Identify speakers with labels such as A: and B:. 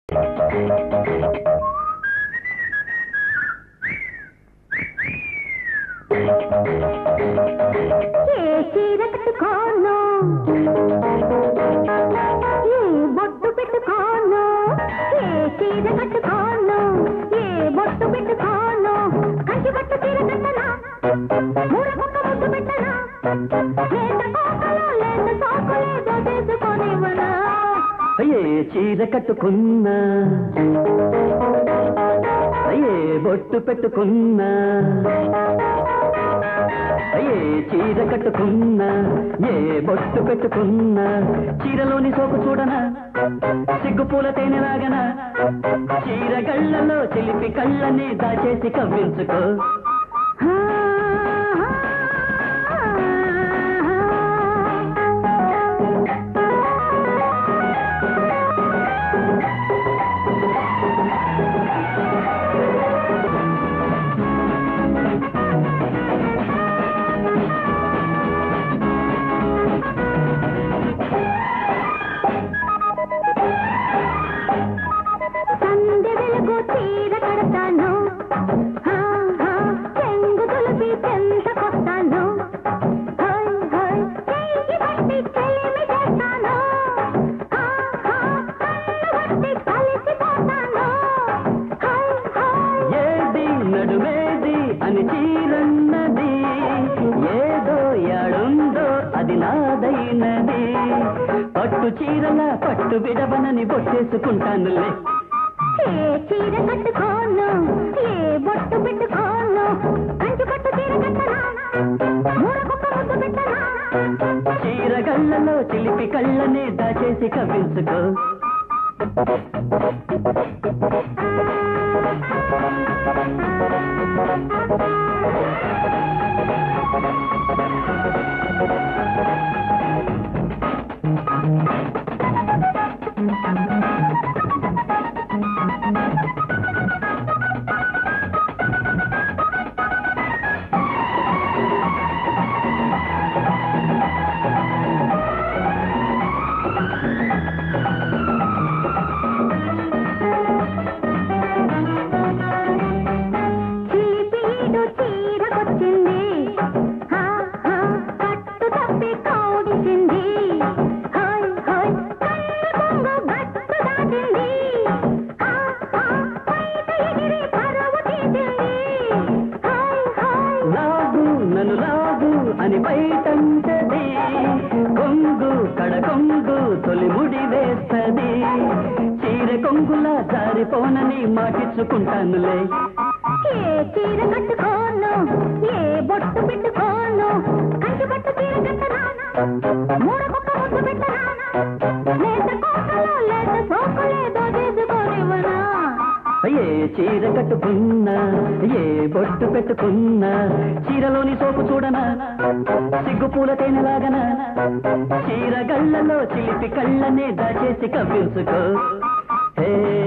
A: ఏ చీర కట్టుకోను ఏ బొట్టు పెట్టుకోను ఏ చీర కట్టుకోను ఏ బొట్టు పెట్టుకోను కంచి బట్టు చీర కట్టనా మూర కుక్క ముద్దు పెట్టనా లేత కోకలో లేత సోకులేదో చేసుకొనివ్వనా
B: అయ్యే చీర కట్టుకున్నా అయ్యే బొట్టు పెట్టుకున్నా అయ్యే చీర కట్టుకున్నా ఏ బొట్టు పెట్టుకున్నా చీరలోని సోకు చూడనా సిగ్గు పూల తేనె లాగనా చీర గళ్ళలో చిలిపి కళ్ళని దాచేసి కవ్వించుకో
A: సందె వెలుగు చీర కడతాను హా, హా, చెంగు తులసి చెంతకొస్తాను హోయ్, హోయ్, చెయ్యి పట్టి చెలిమి చేస్తాను హా, హా, కన్ను పట్టి కలిసిపోతాను హోయ్, హోయ్.
B: ఏది నడుమేది అని చీరన్నది ఏదో యాడుందో అది నాదైనది పట్టు చీరల పట్టు విడవనని బొట్టేసుకుంటానులే
A: ఏ చీర కట్టుకోను ఏ బొట్టు పెట్టుకోను కంచి పట్టు చీర కట్టనా మూర కుక్క ముద్దు పెట్టనా
B: చీర గళ్ళలో చిలిపి కళ్ళనే దాచేసి కవ్వించుకో
A: చిలిపీడు చీరకొచ్చింది హా, హా, కట్టు తప్పి కౌగిసింది హాయ్ హాయ్ కన్ను కొంగు గట్టు దాటింది హా, హా, పైట ఎగిరి పరువు తీసింది హాయ్ హాయ్
B: లాగు నన్ను లాగు అని బయటంటది కొంగు కడ కొంగు తొలి ముడి వేస్తది చీర కొంగులా జారిపోనని మాటిచ్చుకుంటానులే
A: ఏ చీర కట్టుకోను ఏ బొట్టు పెట్టుకోను కంచి పట్టు చీర కట్టనా మూడ కుక్క ముద్దు పెట్టనా లేత కోకలో లేత సోకులేదో చేసుకోనివ్వనా
B: ఏ చీర కట్టుకున్నా ఏ బొట్టు పెట్టుకున్నా చీరలోని సోపు చూడనా సిగ్గు పూల తేనెలాగనా చీర గళ్ళలో చిలిపి కళ్ళనే దాచేసి కవ్వించుకో హే